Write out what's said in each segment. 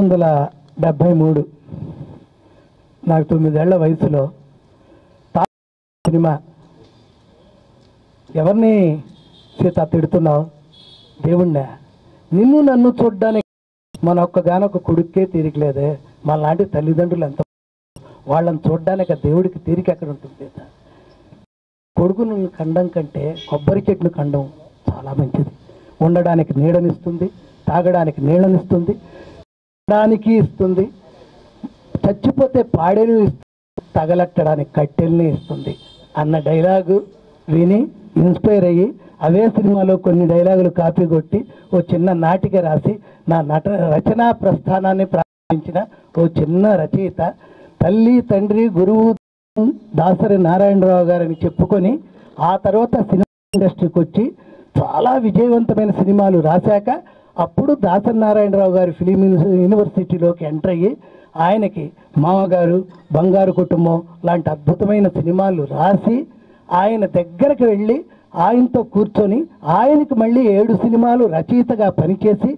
వందల డెబ్భై మూడు నాకు తొమ్మిదేళ్ల వయసులో తా సినిమా ఎవరిని సీత తిడుతున్నావు దేవుణ్ణా నిన్ను నన్ను చూడ్డానికి మన ఒక్కగానొక్క కొడుక్కే తీరికలేదే మన లాంటి తల్లిదండ్రులు ఎంత వాళ్ళని చూడ్డానికి ఆ దేవుడికి తీరిక ఎక్కడ ఉంటుంది సీత కొడుకును కండం కంటే కొబ్బరి చెట్టును కండం చాలా మంచిది ఉండడానికి నీడనిస్తుంది తాగడానికి నీళ్ళనిస్తుంది తినడానికి ఇస్తుంది చచ్చిపోతే పాడేను ఇస్తుంది తగలట్టడానికి కట్టెల్ని ఇస్తుంది అన్న డైలాగు విని ఇన్స్పైర్ అయ్యి అవే సినిమాలో కొన్ని డైలాగులు కాపీ కొట్టి ఓ చిన్న నాటిక రాసి నా నట రచనా ప్రస్థానాన్ని ప్రారంభించిన ఓ చిన్న రచయిత తల్లి తండ్రి గురువు దాసరి నారాయణరావు గారని చెప్పుకొని ఆ తర్వాత సినిమా ఇండస్ట్రీకి వచ్చి చాలా విజయవంతమైన సినిమాలు రాశాక అప్పుడు దాసరి నారాయణరావు గారి ఫిలిం యూనివర్సిటీలోకి ఎంటర్ అయ్యి ఆయనకి మామగారు బంగారు కుటుంబం లాంటి అద్భుతమైన సినిమాలు రాసి ఆయన దగ్గరకు వెళ్ళి ఆయనతో కూర్చొని ఆయనకి మళ్ళీ ఏడు సినిమాలు రచయితగా పనిచేసి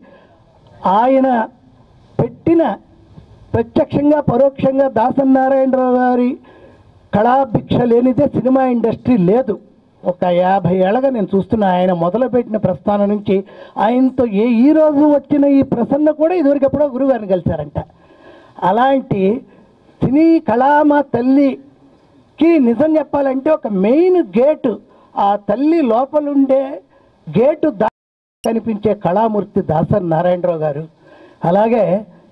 ఆయన పెట్టిన ప్రత్యక్షంగా పరోక్షంగా దాసనారాయణరావు గారి కళాభిక్ష లేనిదే సినిమా ఇండస్ట్రీ లేదు ఒక యాభై ఏళ్ళగా నేను చూస్తున్నా ఆయన మొదలుపెట్టిన ప్రస్థానం నుంచి ఆయనతో ఏ ఈ రోజు వచ్చిన ఈ ప్రసన్న కూడా ఇదివరకు ఎప్పుడో గురుగారిని కలిశారంట అలాంటి సినీ కళామ తల్లికి నిజం చెప్పాలంటే ఒక మెయిన్ గేటు ఆ తల్లి లోపలుండే గేటు దా కనిపించే కళామూర్తి దాసరి నారాయణరావు గారు అలాగే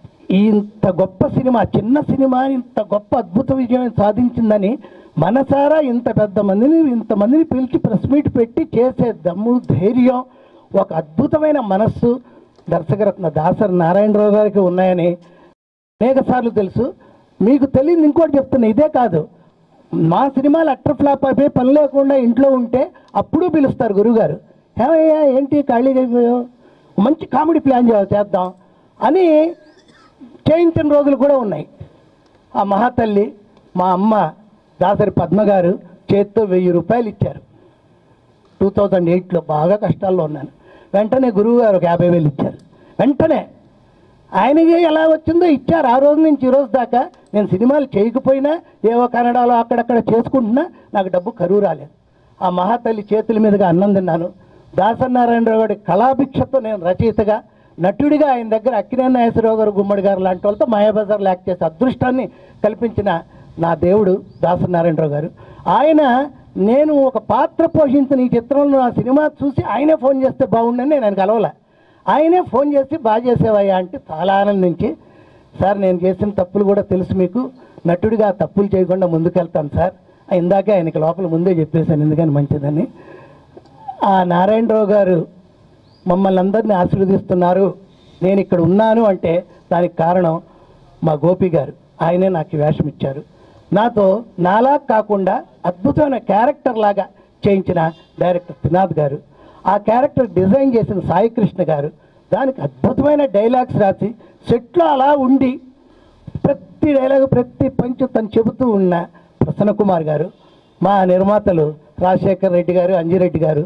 ఇంత గొప్ప సినిమా చిన్న సినిమా ఇంత గొప్ప అద్భుత విజయం సాధించిందని మనసారా ఇంత పెద్ద మందిని ఇంతమందిని పిలిచి ప్రెస్ మీట్ పెట్టి చేసే దమ్ము ధైర్యం ఒక అద్భుతమైన మనస్సు దర్శకరత్న దాసరి నారాయణరావు గారికి ఉన్నాయని అనేక సార్లు తెలుసు మీకు తెలియదు ఇంకోటి చెప్తున్నా ఇదే కాదు మా సినిమాలు అట్టర్ ఫ్లాప్ అయిపోయి పని లేకుండా ఇంట్లో ఉంటే అప్పుడు పిలుస్తారు గురుగారు ఏమయ్యా ఏంటి ఖాళీగా అయిపోయావు మంచి కామెడీ ప్లాన్ చేయాలి చేద్దాం అని చేయించిన రోజులు కూడా ఉన్నాయి ఆ మహాతల్లి మా అమ్మ దాసరి పద్మ గారు చేత్తో వెయ్యి రూపాయలు ఇచ్చారు టూ థౌజండ్ ఎయిట్లో బాగా కష్టాల్లో ఉన్నాను వెంటనే గురువు గారు ఒక యాభై వేలు ఇచ్చారు వెంటనే ఆయనకి ఎలా వచ్చిందో ఇచ్చారు ఆ రోజు నుంచి ఈ రోజు దాకా నేను సినిమాలు చేయకపోయినా ఏవో కన్నడలో అక్కడక్కడ చేసుకుంటున్నా నాకు డబ్బు కరువు రాలేదు ఆ మహాతల్లి చేతుల మీదుగా అన్నం తిన్నాను దాసనారాయణరావు గారి కళాభిక్షతో నేను రచయితగా నటుడిగా ఆయన దగ్గర అక్కినేని నాగేశ్వరరావు గారు గుమ్మడి గారు లాంటి వాళ్ళతో మాయాబజార్ యాక్ట్ చేసే అదృష్టాన్ని కల్పించిన నా దేవుడు దాసనారాయణరావు గారు ఆయన నేను ఒక పాత్ర పోషించిన ఈ చిత్రంలో నా సినిమా చూసి ఆయనే ఫోన్ చేస్తే బాగుండని నేను ఆయన కలవలే ఆయనే ఫోన్ చేసి బాగా చేసేవయ్యా అంటే చాలా ఆనందించి సార్ నేను చేసిన తప్పులు కూడా తెలుసు మీకు నటుడిగా తప్పులు చేయకుండా ముందుకెళ్తాను సార్ ఇందాకే ఆయనకి లోపల ముందే చెప్పేశాను ఎందుకని మంచిదని ఆ నారాయణరావు గారు మమ్మల్ని అందరినీ ఆశీర్వదిస్తున్నారు నేను ఇక్కడ ఉన్నాను అంటే దానికి కారణం మా గోపి గారు ఆయనే నాకు ఈ వేషం ఇచ్చారు నాతో నాలా కాకుండా అద్భుతమైన క్యారెక్టర్ లాగా చేయించిన డైరెక్టర్ త్రినాథ్ గారు ఆ క్యారెక్టర్ డిజైన్ చేసిన సాయి కృష్ణ గారు దానికి అద్భుతమైన డైలాగ్స్ రాసి సెట్లో అలా ఉండి ప్రతి డైలాగ్ ప్రతి పంచు తను చెబుతూ ఉన్న ప్రసన్న కుమార్ గారు మా నిర్మాతలు రాజశేఖర్ రెడ్డి గారు అంజిరెడ్డి గారు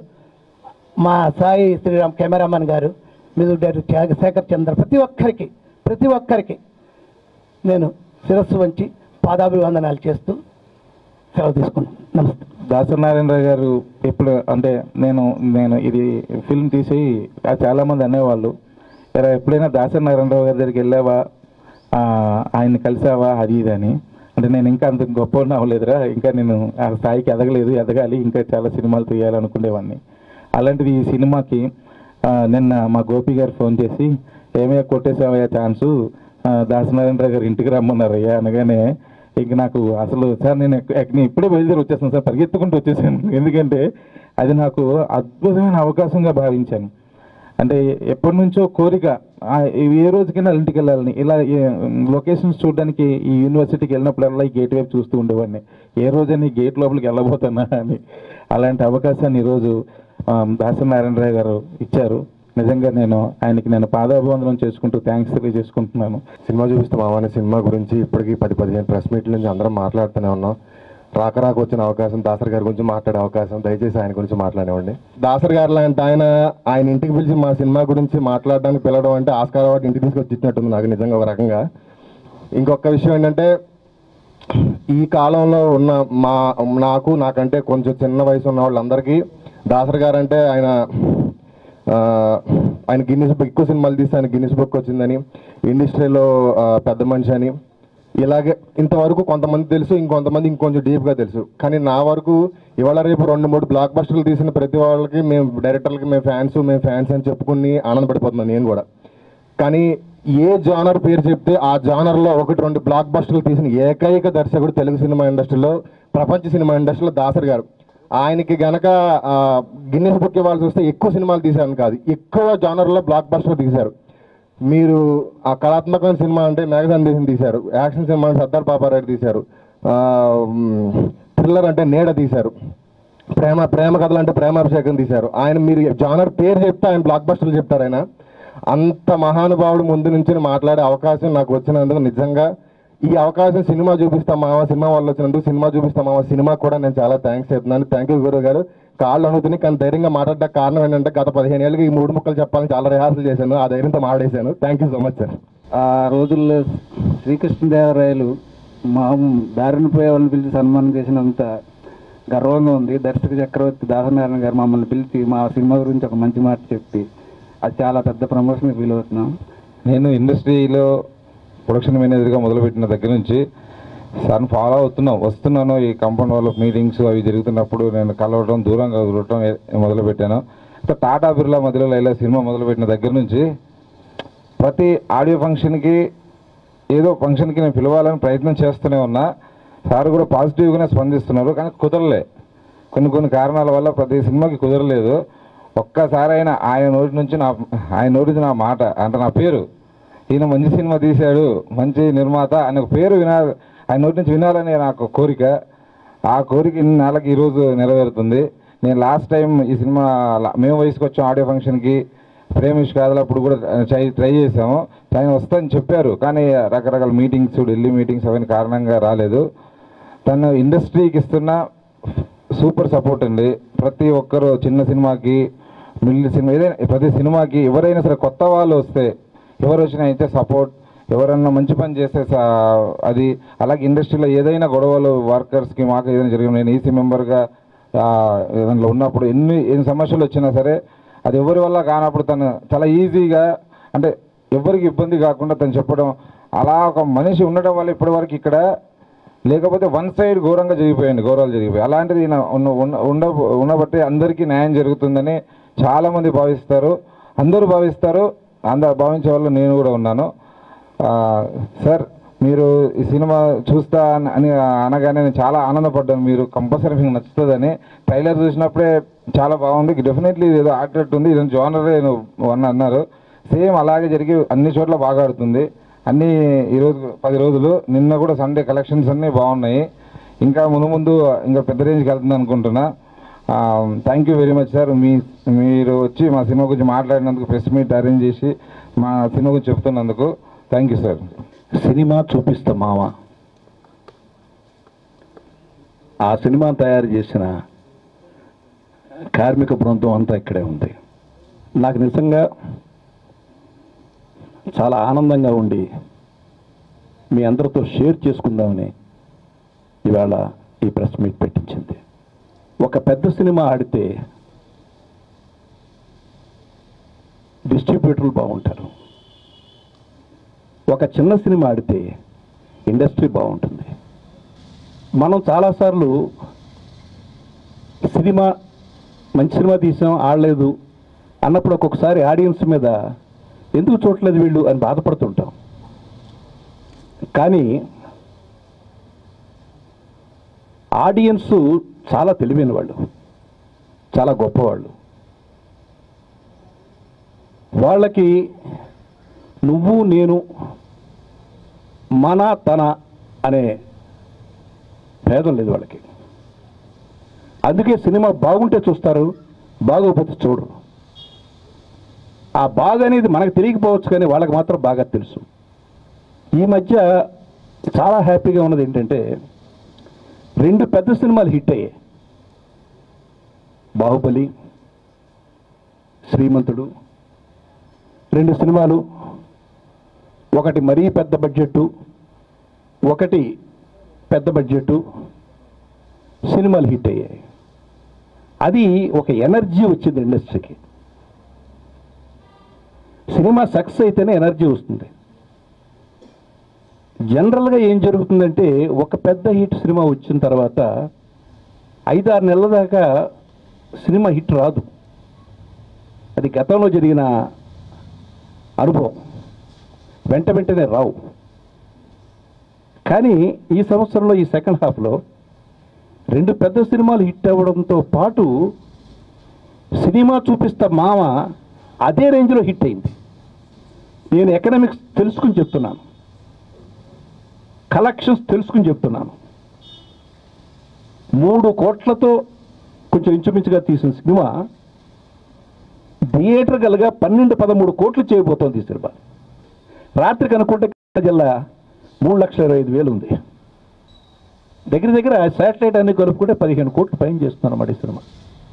మా Sai Sriram cameraman garu music director Thyagasekhar Chandra ప్రతి ఒక్కరికి ప్రతి ఒక్కరికి నేను శిరస్సు వంచి పాదాభివందనాలు చేస్తూ సెలవు తీసుకుంటాను నమస్తే దాసనారాయణరావు గారు ఎప్పుడు అంటే నేను నేను ఇది ఫిల్మ్ తీసి ఆ చాలామంది అనేవాళ్ళు "ఎరా, ఎప్పుడైనా దాసనారాయణరావు గారి దగ్గరికి వెళ్ళావా ఆ, ఆయన్ని కలిసావా అది ఇది అని అంటే నేను ఇంకా అంత గొప్ప అవ్వలేదురా ఇంకా నేను ఆ స్థాయికి ఎదగలేదు ఎదగాలి ఇంకా చాలా సినిమాలు తీయాలనుకునేవాడిని అలాంటిది ఈ సినిమాకి ఆ, నిన్న మా గోపి గారు ఫోన్ చేసి ఏమయ్యా కొట్టేసావయ్యా ఛాన్సు ఆ, దాసనారాయణరావు గారు ఇంటికి రమ్మన్నారయ్యా అనగానే ఇంక నాకు అసలు సార్ నేను ఎక్క- ఎక్క- నేను ఇప్పుడే బయలుదేరి వచ్చేసాను సార్ పరిగెత్తుకుంటూ వచ్చేసాను ఎందుకంటే అది నాకు అద్భుతమైన అవకాశంగా భావించాను అంటే ఎప్పటి నుంచో కోరిక ఆ, ఇవి ఏ రోజుకైనా వాళ్ళ ఇంటికి వెళ్ళాలని ఇలా లొకేషన్స్ చూడడానికి ఈ యూనివర్సిటీకి వెళ్ళినప్పుడల్లా ఈ గేట్ వైపు చూస్తూ ఉండేవాడిని ఏ రోజైనా ఈ గేట్ లోపలికి వెళ్ళబోతున్నా అని అలాంటి అవకాశాన్ని ఈరోజు ఆ, దాసనారాయణరావు గారు ఇచ్చారు నిజంగా నేను ఆయనకి నేను పాదాభివందనం చేసుకుంటూ థ్యాంక్స్ తెలియజేసుకుంటున్నాను సినిమా చూపిస్తే మామనే సినిమా గురించి ఇప్పటికీ పది పదిహేను ప్రెస్ మీట్ల నుంచి అందరం మాట్లాడుతూనే ఉన్నాం రాక రాక వచ్చిన అవకాశం దాసరి గారి గురించి మాట్లాడే అవకాశం దయచేసి ఆయన గురించి మాట్లాడేవండి దాసరి గారు లాంటి ఆయన ఆయన ఇంటికి పిలిచి మా సినిమా గురించి మాట్లాడడానికి పిలవడం అంటే ఆస్కార్ అవార్డు ఇంటికి తీసుకొచ్చి ఇచ్చినట్టుంది నాకు నిజంగా ఒక రకంగా ఇంకొక విషయం ఏంటంటే ఈ కాలంలో ఉన్న మా నాకు నాకంటే కొంచెం చిన్న వయసు ఉన్న వాళ్ళందరికీ దాసరి గారు అంటే ఆయన ఆ, ఆయన గిన్నిస్ బుక్ ఎక్కువ సినిమాలు తీస్తే ఆయన గిన్నిస్ బుక్ వచ్చిందని ఇండస్ట్రీలో ఆ, పెద్ద మనిషి అని ఇలాగే ఇంతవరకు కొంతమంది తెలుసు ఇంకొంతమంది ఇంకొంచెం డీప్గా తెలుసు కానీ నా వరకు ఇవాళ రేపు రెండు మూడు బ్లాక్ బస్టర్లు తీసిన ప్రతి వాళ్ళకి మేము డైరెక్టర్లకి మేము ఫ్యాన్స్ మేము ఫ్యాన్స్ అని చెప్పుకుని ఆనందపడిపోతున్నాను నేను కూడా కానీ ఏ జానర్ పేరు చెప్తే ఆ జానర్లో ఒకటి రెండు బ్లాక్ బస్టర్లు తీసిన ఏకైక దర్శకుడు తెలుగు సినిమా ఇండస్ట్రీలో ప్రపంచ సినిమా ఇండస్ట్రీలో దాసరి గారు ఆయనకి గనక గిన్నెస్ బుక్ ఇవ్వాల్సి వస్తే ఎక్కువ సినిమాలు తీశారని కాదు ఎక్కువ జానర్లో బ్లాక్ బస్టర్ తీశారు మీరు ఆ కళాత్మకమైన సినిమా అంటే మేఘసాన్ దేశం తీశారు యాక్షన్ సినిమా అంటే సర్దార్ పాపారాయుడు తీశారు థ్రిల్లర్ అంటే నీడ తీశారు ప్రేమ ప్రేమ కథలు అంటే ప్రేమాభిషేకం తీశారు ఆయన మీరు జానర్ పేరు చెప్తే ఆయన బ్లాక్ బస్టర్లు చెప్తారు ఆయన అంత మహానుభావుడు ముందు నుంచి మాట్లాడే అవకాశం నాకు వచ్చినందుకు నిజంగా ఈ అవకాశం సినిమా చూపిస్తాం మామ సినిమా వాళ్ళు వచ్చినందుకు సినిమా చూపిస్తాం మామ సినిమా కూడా నేను చాలా థ్యాంక్స్ చెప్తున్నాను థ్యాంక్ యూ గురువు గారు కాళ్ళు అనుకుని కానీ ధైర్యంగా మాట్లాడడానికి కారణం ఏంటంటే గత పదిహేను ఏళ్ళకి ఈ మూడు ముక్కలు చెప్పాలని చాలా రిహార్సల్ చేశాను ఆ ధైర్యంతో మాట్లాడేశాను thank you so much sir ఆ రోజుల్లో శ్రీకృష్ణదేవరాయలు మా దారిన పోయే వాళ్ళని పిలిచి సన్మానం చేసినంత గర్వంగా ఉంది దర్శక చక్రవర్తి దాసనారాయణ గారు మమ్మల్ని పిలిచి మా సినిమా గురించి ఒక మంచి మాట చెప్పి అది చాలా పెద్ద ప్రమోషన్ ఫీల్ అవుతున్నాం నేను ఇండస్ట్రీలో ప్రొడక్షన్ మేనేజర్గా మొదలుపెట్టిన దగ్గర నుంచి సార్ని ఫాలో అవుతున్నాం వస్తున్నాను ఈ కాంపౌండ్ వాళ్ళ మీటింగ్స్ అవి జరుగుతున్నప్పుడు నేను కలవడం దూరంగా చూడటం మొదలుపెట్టాను ఇంకా టాటా బిర్లా మధ్యలో ఇలా సినిమా మొదలుపెట్టిన దగ్గర నుంచి ప్రతి ఆడియో ఫంక్షన్కి ఏదో ఫంక్షన్కి నేను పిలవాలని ప్రయత్నం చేస్తూనే ఉన్నా సార్ కూడా పాజిటివ్గానే స్పందిస్తున్నారు కానీ కుదరలే కొన్ని కొన్ని కారణాల వల్ల ప్రతి సినిమాకి కుదరలేదు ఒక్కసారైనా ఆయన నోటి నుంచి నా ఆయన నోటి నుంచి నా మాట అంటే నా పేరు ఈయన మంచి సినిమా తీశాడు మంచి నిర్మాత అనే ఒక పేరు వినా ఆయన నోటి నుంచి వినాలనే నాకు కోరిక ఆ కోరిక ఇన్ని నెలకి ఈరోజు నెరవేరుతుంది నేను లాస్ట్ టైం ఈ సినిమా లా- మేము వయసుకు వచ్చాం ఆడియో ఫంక్షన్కి ప్రేమిష్ కాదలు అప్పుడు కూడా ట్రై ట్రై చేసాము ఆయన వస్తాయని చెప్పారు కానీ రకరకాల మీటింగ్స్ ఢిల్లీ మీటింగ్స్ అవన్నీ కారణంగా రాలేదు తను ఇండస్ట్రీకి ఇస్తున్న సూపర్ సపోర్ట్ అండి ప్రతి ఒక్కరు చిన్న సినిమాకి మిల్లి సినిమా ఏదైనా ప్రతి సినిమాకి ఎవరైనా సరే కొత్త వాళ్ళు వస్తే ఎవరు వచ్చినా అయితే సపోర్ట్ ఎవరన్నా మంచి పని చేస్తే సా- అది అలాగే ఇండస్ట్రీలో ఏదైనా గొడవలు వర్కర్స్కి మాకు ఏదైనా జరిగిన నేను ఈసీ మెంబర్గా దాంట్లో ఉన్నప్పుడు ఎన్ని ఎన్ని సమస్యలు వచ్చినా సరే అది ఎవరి వల్ల కానప్పుడు తను చాలా ఈజీగా అంటే ఎవరికి ఇబ్బంది కాకుండా తను చెప్పడం అలా ఒక మనిషి ఉండడం వల్ల ఇప్పటివరకు ఇక్కడ లేకపోతే వన్ సైడ్ ఘోరంగా జరిగిపోయింది ఘోరాలు జరిగిపోయి అలాంటిది ఈయన ఉన్న ఉన్న- ఉండ ఉండబట్టి అందరికీ న్యాయం జరుగుతుందని చాలామంది భావిస్తారు అందరూ భావిస్తారు అందరు భావించే వాళ్ళు నేను కూడా ఉన్నాను ఆ, సార్ మీరు ఈ సినిమా చూస్తా అని- అని అనగానే నేను చాలా ఆనందపడ్డాను మీరు కంపల్సరీ మీకు నచ్చుతుందని ట్రైలర్ చూసినప్పుడే చాలా బాగుంది డెఫినెట్లీ ఏదో ఆడేటట్టు ఉంది ఇదని జోనర్ వన్ అన్నారు సేమ్ అలాగే జరిగి అన్ని చోట్ల బాగా ఆడుతుంది అన్ని ఈరోజు పది రోజులు నిన్న కూడా సండే కలెక్షన్స్ అన్నీ బాగున్నాయి ఇంకా ముందు ముందు ఇంకా పెద్ద రేంజ్కి వెళ్తుంది అనుకుంటున్నా thank you very much sir మీ మీరు వచ్చి మా సినిమా గురించి మాట్లాడినందుకు ప్రెస్ మీట్ అరేంజ్ చేసి మా సినిమా గురించి చెప్తున్నందుకు థ్యాంక్ యూ సార్ సినిమా చూపిస్తాం మామ ఆ సినిమా తయారు చేసిన కార్మిక బృందం అంతా ఇక్కడే ఉంది నాకు నిజంగా చాలా ఆనందంగా ఉండి మీ అందరితో షేర్ చేసుకుందామని ఇవాళ ఈ ప్రెస్ మీట్ పెట్టించింది ఒక పెద్ద సినిమా ఆడితే డిస్ట్రిబ్యూటర్లు బాగుంటారు ఒక చిన్న సినిమా ఆడితే ఇండస్ట్రీ బాగుంటుంది మనం చాలాసార్లు సినిమా మంచి సినిమా తీసాం ఆడలేదు అన్నప్పుడు ఒక్కొక్కసారి ఆడియన్స్ మీద ఎందుకు చూడలేదు వీళ్ళు అని బాధపడుతుంటాం కానీ ఆడియన్స్ చాలా తెలివైన వాళ్ళు చాలా గొప్పవాళ్ళు వాళ్ళకి నువ్వు నేను మన తన అనే భేదం లేదు వాళ్ళకి అందుకే సినిమా బాగుంటే చూస్తారు బాగోకపోతే చూడరు ఆ బాగా అనేది మనకు తెలియకపోవచ్చు కానీ వాళ్ళకి మాత్రం బాగా తెలుసు ఈ మధ్య చాలా హ్యాపీగా ఉన్నది ఏంటంటే రెండు పెద్ద సినిమాలు హిట్ అయ్యాయి బాహుబలి శ్రీమంతుడు రెండు సినిమాలు ఒకటి మరీ పెద్ద బడ్జెట్టు ఒకటి పెద్ద బడ్జెట్టు సినిమాలు హిట్ అయ్యాయి అది ఒక ఎనర్జీ వచ్చింది ఇండస్ట్రీకి సినిమా సక్సెస్ అయితేనే ఎనర్జీ వస్తుంది జనరల్గా ఏం జరుగుతుందంటే ఒక పెద్ద హిట్ సినిమా వచ్చిన తర్వాత ఐదారు నెలల దాకా సినిమా హిట్ రాదు అది గతంలో జరిగిన అనుభవం వెంట వెంటనే రావు కానీ ఈ సంవత్సరంలో ఈ సెకండ్ హాఫ్లో రెండు పెద్ద సినిమాలు హిట్ అవ్వడంతో పాటు సినిమా చూపిస్తా మామ అదే రేంజ్లో హిట్ అయింది నేను ఎకనామిక్స్ తెలుసుకుని చెప్తున్నాను కలెక్షన్స్ తెలుసుకుని చెప్తున్నాను మూడు కోట్లతో కొంచెం ఇంచుమించుగా తీసిన సినిమా థియేటర్ గలగా పన్నెండు పదమూడు కోట్లు చేయబోతోంది ఈ సినిమా రాత్రికి అనుకుంటే కృష్ణా జిల్లా మూడు లక్షల ఇరవై ఐదు వేలు ఉంది దగ్గర దగ్గర శాటిలైట్ అన్ని కలుపుకుంటే పదిహేను కోట్లు పైన చేస్తున్నాం అన్నమాట ఈ సినిమా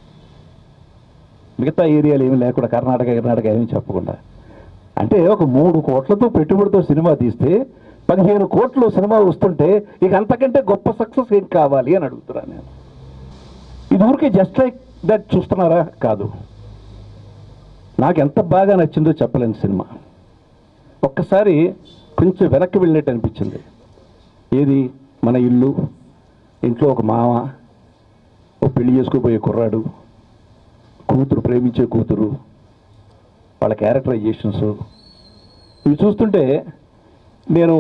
మిగతా ఏరియాలు ఏమీ లేకుండా కర్ణాటక కర్ణాటక ఏమీ చెప్పకుండా అంటే ఒక మూడు కోట్లతో పెట్టుబడితో సినిమా తీస్తే పదిహేను కోట్లు సినిమా వస్తుంటే ఇక అంతకంటే గొప్ప సక్సెస్ ఏం కావాలి అని అడుగుతున్నాను నేను ఇది ఊరికే జస్ట్ లైక్ దట్ చూస్తున్నారా కాదు నాకు ఎంత బాగా నచ్చిందో చెప్పలేని సినిమా ఒక్కసారి కొంచెం వెనక్కి వెళ్ళినట్టు అనిపించింది ఏది మన ఇల్లు ఇంట్లో ఒక మామ ఓ పెళ్లి చేసుకోబోయే కుర్రాడు కూతురు ప్రేమించే కూతురు వాళ్ళ క్యారెక్టరైజేషన్స్ ఇవి చూస్తుంటే నేను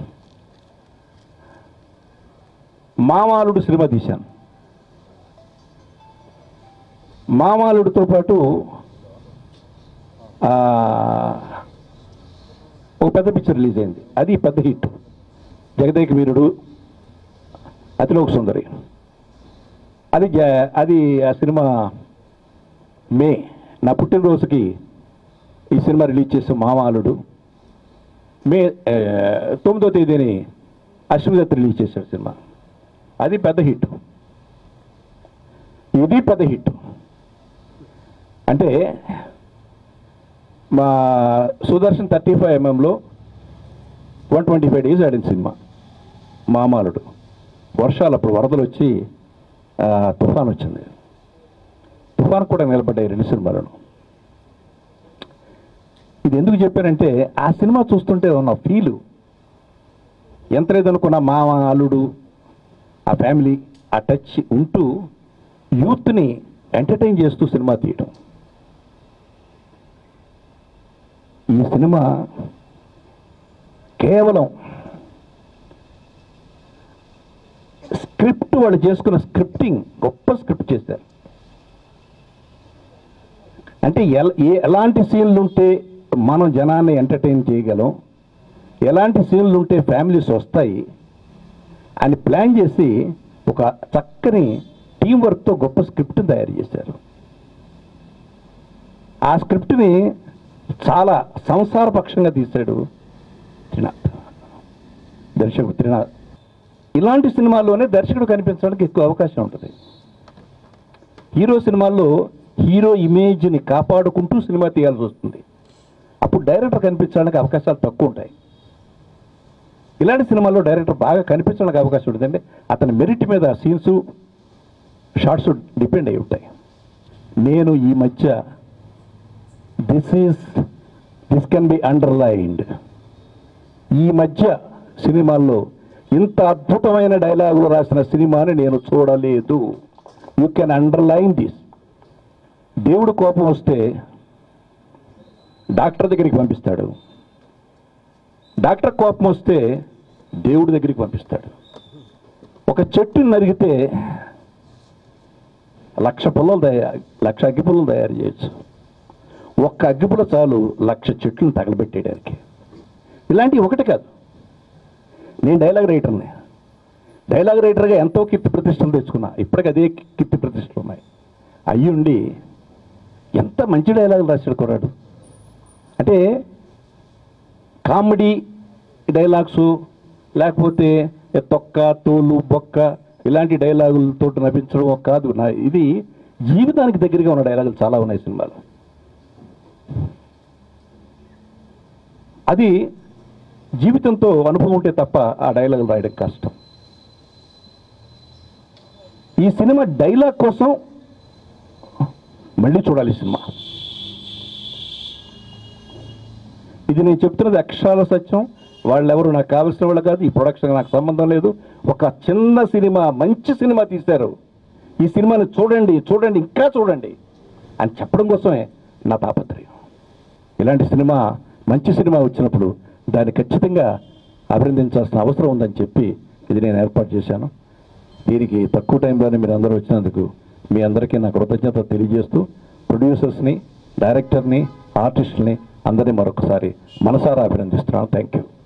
మామాలుడు సినిమా తీశాను మామాలుడితో పాటు ఆ, ఒక పెద్ద పిక్చర్ రిలీజ్ అయింది అది పెద్ద హిట్ జగదేక వీరుడు అతిలోక సుందరి అది జ- అది ఆ సినిమా మే నా పుట్టినరోజుకి ఈ సినిమా రిలీజ్ చేసిన మామాలుడు మే ఆ, తొమ్మిదో తేదీని అశ్వదత్ రిలీజ్ చేశాడు సినిమా అది పెద్ద హిట్ ఇది పెద్ద హిట్ అంటే మా సుదర్శన్ థర్టీ ఫైవ్ ఎంఎంలో వన్ ట్వంటీ ఫైవ్ డేస్ ఆడిన సినిమా మామాలుడు వర్షాలు అప్పుడు వరదలు వచ్చి ఆ, తుఫాన్ వచ్చింది తుఫాన్ కూడా నిలబడ్డాయి రెండు సినిమాలను ఇది ఎందుకు చెప్పానంటే ఆ సినిమా చూస్తుంటే ఉన్న ఫీలు ఎంత లేదనుకున్న మామ అల్లుడు ఆ ఫ్యామిలీ ఆ టచ్ ఉంటూ యూత్ని ఎంటర్టైన్ చేస్తూ సినిమా తీయటం ఈ సినిమా కేవలం స్క్రిప్ట్ వాళ్ళు చేసుకున్న స్క్రిప్టింగ్ గొప్ప స్క్రిప్ట్ చేశారు అంటే ఎల- ఏ ఎలాంటి సీన్లు ఉంటే మనం జనాన్ని ఎంటర్టైన్ చేయగలం ఎలాంటి సీన్లు ఉంటే ఫ్యామిలీస్ వస్తాయి అని ప్లాన్ చేసి ఒక చక్కని టీం వర్క్తో గొప్ప స్క్రిప్ట్ని తయారు చేశారు ఆ స్క్రిప్ట్ని చాలా సంసారపక్షంగా తీశాడు త్రినాథ్ దర్శకుడు త్రినాథ్ ఇలాంటి సినిమాల్లోనే దర్శకుడు కనిపించడానికి ఎక్కువ అవకాశం ఉంటుంది హీరో సినిమాల్లో హీరో ఇమేజ్ని కాపాడుకుంటూ సినిమా తీయాల్సి వస్తుంది అప్పుడు డైరెక్టర్ కనిపించడానికి అవకాశాలు తక్కువ ఉంటాయి ఇలాంటి సినిమాల్లో డైరెక్టర్ బాగా కనిపించడానికి అవకాశం ఉంటుంది అంటే అతని మెరిట్ మీద సీన్స్ షార్ట్స్ డిపెండ్ అయి ఉంటాయి నేను ఈ మధ్య this is this can be underlined ఈ మధ్య సినిమాల్లో ఇంత అద్భుతమైన డైలాగులు రాసిన సినిమాని నేను చూడలేదు యూ కెన్ అండర్లైన్ దిస్ దేవుడు కోపం వస్తే డాక్టర్ దగ్గరికి పంపిస్తాడు డాక్టర్ కోపం వస్తే దేవుడి దగ్గరికి పంపిస్తాడు ఒక చెట్టుని నరిగితే లక్ష పుల్లలు తయారు లక్ష అగ్గి పుల్లలు తయారు చేయొచ్చు ఒక్క అగ్గిపుల్ల చాలు లక్ష చెట్లను తగలబెట్టేయడానికి ఇలాంటివి ఒకటి కాదు నేను డైలాగ్ రైటర్ని డైలాగ్ రైటర్గా ఎంతో కీర్తి ప్రతిష్టలు తెచ్చుకున్నా ఇప్పటికి అదే కీర్తి ప్రతిష్టలు ఉన్నాయి అయ్యుండి ఎంత మంచి డైలాగులు రాశాడు కుర్రాడు అంటే కామెడీ డైలాగ్స్ లేకపోతే తొక్క తోలు బొక్క ఇలాంటి డైలాగులతో నవ్వించడం కాదు నా ఇది జీవితానికి దగ్గరగా ఉన్న డైలాగులు చాలా ఉన్నాయి సినిమాలో అది జీవితంతో అనుభవం ఉంటే తప్ప ఆ డైలాగులు రాయడం కష్టం ఈ సినిమా డైలాగ్ కోసం మళ్ళీ చూడాలి ఈ సినిమా ఇది నేను చెప్తున్నది అక్షరాల సత్యం వాళ్ళెవరు నాకు కావాల్సిన వాళ్ళు కాదు ఈ ప్రొడక్షన్ నాకు సంబంధం లేదు ఒక చిన్న సినిమా మంచి సినిమా తీశారు ఈ సినిమాని చూడండి చూడండి ఇంకా చూడండి అని చెప్పడం కోసమే నా తాపత్రయం ఇలాంటి సినిమా మంచి సినిమా వచ్చినప్పుడు దాన్ని ఖచ్చితంగా అభినందించాల్సిన అవసరం ఉందని చెప్పి ఇది నేను ఏర్పాటు చేశాను దీనికి తక్కువ టైంలోనే మీరు అందరూ వచ్చినందుకు మీ అందరికీ నా కృతజ్ఞత తెలియజేస్తూ ప్రొడ్యూసర్స్ని డైరెక్టర్ని ఆర్టిస్టుల్ని అందరినీ మరొకసారి మనసారా అభినందిస్తున్నాను థ్యాంక్ యూ